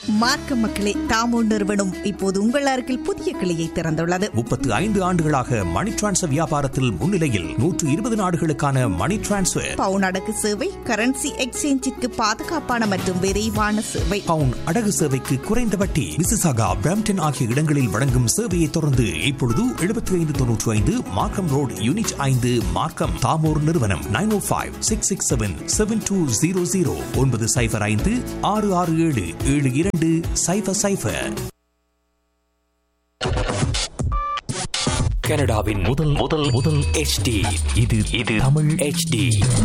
மார்க்க மக்களே தாமோ நிறுவனம் இப்போது உங்கள் அருகில் புதிய கிளையை திறந்துள்ளது முப்பத்து ஐந்து ஆண்டுகளாக மணி டிரான்ஸ்ஃபர் வியாபாரத்தில் முன்னிலையில் நூற்று இருபது நாடுகளுக்கான மணி டிரான்ஸ்ஃபர் பவுன் அடகு சேவை கரன்சி எக்ஸ்சேஞ்சிற்கு பாதுகாப்பான மற்றும் விரைவான சேவை பவுன் அடகு சேவைக்கு குறைந்த வட்டி மிசிசாகா பிராம்டன் ஆகிய இடங்களில் வழங்கும் சேவையை தொடர்ந்து இப்பொழுது எழுபத்தி ஐந்து தொன்னூற்று ஐந்து மார்க்கம் ரோடு யூனிட் ஐந்து மார்க்கம் தாமோர் நிறுவனம் nine O five six six seven seven two zero zero ஒன்பது சைஃபர் ஐந்து ஆறு ஆறு ஏழு ஏழு இரண்டு சைஃபர் சைஃபர் கனடாவின் முதல் முதல் முதல் HD இது இது தமிழ் HD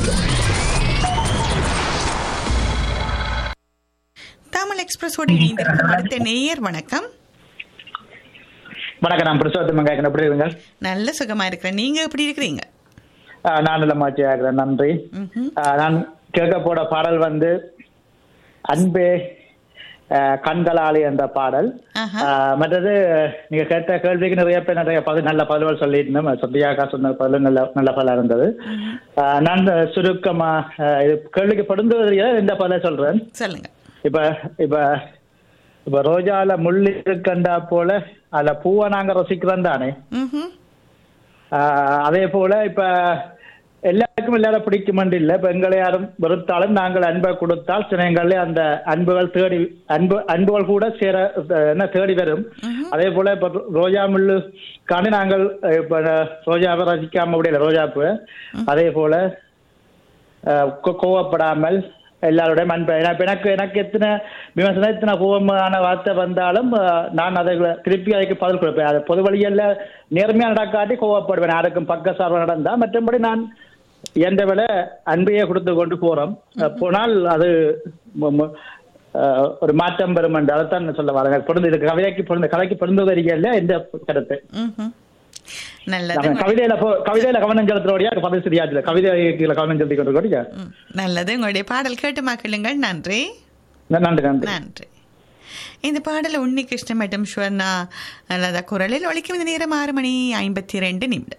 தமிழ் எக்ஸ்பிரஸோடு இணைந்திருக்கும் அடுத்த நேயர் வணக்கம் வணக்கம் நான் புருஷோத்தமன் கேட்கிறேன் எப்படி இருங்க நல்ல சுகமா இருக்கிறேன் நீங்க எப்படி இருக்கிறீங்க நான் நல்ல மாற்றி ஆகிறேன் நன்றி ம்ஹும். ஆஹ் நான் கேட்க போட பாடல் வந்து அன்பே ஆஹ் கண்களாலே என்ற பாடல் ஆஹா. ஆஹ் மற்றது நீங்க கேட்ட கேள்விக்கு நிறைய பேர் நிறைய பதில் நல்ல பதில்கள் சொல்லியிருந்தோம் சத்யாக்கா சொன்ன பதில் நல்ல நல்ல பதிலா இருந்தது ஆஹ் நான் சுருக்கமா ஆஹ் இது கேள்விக்கு பொருந்துவதில் இந்த பதிலை சொல்றேன் சொல்லுங்க இப்ப இப்ப இப்ப ரோஜால முள் இருக்கண்டா போல அதுல பூவை நாங்க ரசிக்கிறோம் தானே ம்ஹும். ஆஹ் அதே போல இப்ப எல்லாருக்கும் எல்லாரும் பிடிக்குமென்று இல்லை இப்ப எங்களை யாரும் வெறுத்தாலும் நாங்கள் அன்பை கொடுத்தால் சினைகளே அந்த அன்புகள் தேடி அன்பு அன்புகள் கூட சேர அஹ், என்ன தேடி வரும் அதே போல இப்ப ரோஜா முள்ளுக்காண்டி நாங்கள் அஹ், இப்ப ரோஜாவை ரசிக்காம முடியல ரோஜாப்பு அதே போல அஹ், கோ- கோவப்படாமல் எல்லாருடைய அன்பை ஏன்னா இப்ப எனக்கு எனக்கு எத்தனை விமர்சனம் எத்தனை கோபமான வார்த்தை வந்தாலும் அஹ், நான் அதை திருப்பி அதுக்கு பதில் கொடுப்பேன் அது பொது வழியில் நேர்மையா நடக்காட்டி கோவப்படுவேன் யாருக்கும் பக்க சார்பு நடந்தா மற்றபடி நான் எந்த விட அன்பையே கொடுத்து கொண்டு போறோம் அஹ், போனால் அது ம- ம- அஹ், ஒரு மாற்றம் பெறும் என்று அதைத்தான் நான் சொல்ல வரேன் பொருந்து இது கவிதைக்கு பொருந்து கதைக்கு பொருந்து வரிகள்ல எந்த கருத்து ம்ஹும். நல்லது நம்ம கவிதையில போ- கவிதையில கவனம் செலுத்துறோடியா பதில் சரியாச்சு கவிதையில கவனம் செலுத்தி கொண்டு கூடிய ம், நல்லது உங்களுடைய பாடல் கேட்டு மக்களுங்கள் நன்றி நன்றி நன்றி நன்றி இந்த பாடல் உன்னி கிருஷ்ணன் மற்றும் ஸ்வர்ணா அல்லது குரலில் ஒழிக்கும் இந்த நேரம் ஆறு மணி ஐம்பத்தி ரெண்டு நிமிடம்